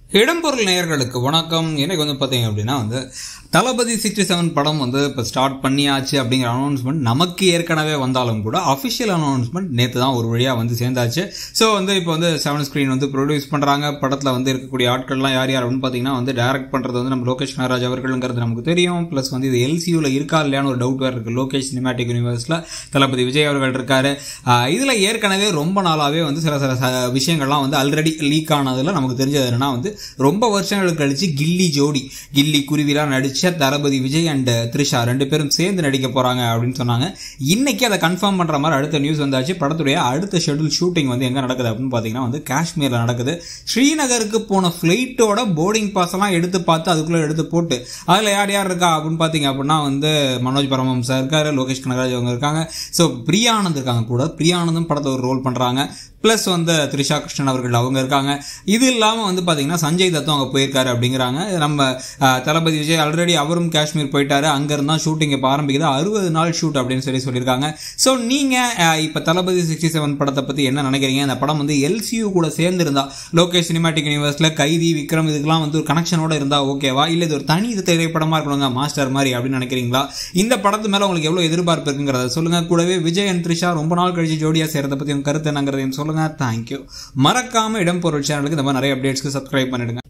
இடம்பொருள் நேயர்களுக்கு வணக்கம் எனக்கு வந்து பார்த்தீங்க அப்படின்னா வந்து தளபதி சிக்ஸ்டி செவன் படம் வந்து இப்போ ஸ்டார்ட் பண்ணியாச்சு அப்படிங்கிற அனௌன்ஸ்மெண்ட் நமக்கு ஏற்கனவே வந்தாலும் கூட அஃபிஷியல் அனௌன்ஸ்மெண்ட் நேற்று தான் ஒரு வழியாக வந்து சேர்ந்தாச்சு ஸோ வந்து இப்போ வந்து செவன் ஸ்க்ரீன் வந்து ப்ரொடியூஸ் பண்ணுறாங்க படத்தில் வந்து இருக்கக்கூடிய ஆட்கள்லாம் யார் யார் அப்படின்னு பார்த்தீங்கன்னா வந்து டைரக்ட் பண்ணுறது வந்து நம்ம லோகேஷ் நாகராஜ் அவர்களுங்கிறது நமக்கு தெரியும் ப்ளஸ் வந்து இது எல்சியூவில் இருக்கா இல்லையான்னு ஒரு டவுட் வேறு இருக்குது லோகேஷ் சினிமேட்டிக் யூனிவர்ஸில் தளபதி விஜய் அவர்கள் இருக்காரு இதில் ஏற்கனவே ரொம்ப நாளாகவே வந்து சில சில ச- விஷயங்கள்லாம் வந்து ஆல்ரெடி லீக் ஆனதில் நமக்கு தெரிஞ்சது என்னன்னா வந்து ரொம்ப வருஷங்களுக்கு கழிச்சு கில்லி ஜோடி கில்லி குருவிலாம் நடிச்ச தளபதி விஜய் அண்ட் த்ரிஷா ரெண்டு பேரும் சேர்ந்து நடிக்க போறாங்க அப்படின்னு சொன்னாங்க இன்னைக்கு அதை கன்ஃபார்ம் பண்ற மாதிரி அடுத்த நியூஸ் வந்தாச்சு படத்துடைய அடுத்த ஷெட்யூல் ஷூட்டிங் வந்து எங்க நடக்குது அப்படின்னு பாத்தீங்கன்னா வந்து காஷ்மீர்ல நடக்குது ஸ்ரீநகருக்கு போன ஃபிளைட்டோட போர்டிங் பாஸ் எல்லாம் எடுத்து பார்த்து அதுக்குள்ள எடுத்து போட்டு அதுல யார் யார் இருக்கா அப்படின்னு பாத்தீங்க அப்படின்னா வந்து மனோஜ் பரமஹம்சா இருக்காரு லோகேஷ் கனகராஜ் அவங்க இருக்காங்க ஸோ பிரியானந்த் இருக்காங்க கூட பிரியானந்தும் படத்தை ஒரு ரோல் பண்றாங்க ப்ளஸ் வந்து த்ரிஷா கிருஷ்ணன் அவர்கள் அவங்க இருக்காங்க இது இல்லாமல் வந்து பார்த்தீங்கன்னா சஞ்சய் தத்தும் அங்கே போயிருக்காரு அப்படிங்கிறாங்க நம்ம அஹ், தளபதி விஜய் ஆல்ரெடி அவரும் காஷ்மீர் போயிட்டாரு அங்கேருந்து தான் ஷூட்டிங் இப்போ ஆரம்பிக்குது அறுபது நாள் ஷூட் அப்படின்னு சொல்லி சொல்லியிருக்காங்க ஸோ நீங்கள் இப்போ தளபதி சிக்ஸ்டி செவன் படத்தை பற்றி என்ன நினைக்கிறீங்க அந்த படம் வந்து எல்சியூ கூட சேர்ந்துருந்தா லோகேஷ் சினிமாட்டிக் யூனிவர்ஸில் கைதி விக்ரம் இதுக்கெல்லாம் வந்து ஒரு கனெக்ஷனோட இருந்தால் ஓகேவா இல்லை இது ஒரு தனி இது திரைப்படமாக இருக்கணுங்க மாஸ்டர் மாதிரி அப்படின்னு நினைக்கிறீங்களா இந்த படத்து மேலே உங்களுக்கு எவ்வளோ எதிர்பார்ப்பு இருக்குங்கிறத சொல்லுங்க கூடவே விஜய் அண்ட் த்ரிஷா ரொம்ப நாள் கழிச்சு ஜோடியாக சேர்றத பற்றி உங்க கருத்து என்னங்கிறதையும் சொல்லுங்க தேங்க்யூ மறக்காம இடம்பொருள் சேனலுக்கு இந்த மாதிரி நிறைய அப்டேட்ஸ்க்கு சப்ஸ்கிரைப் பண்ணிடுங்க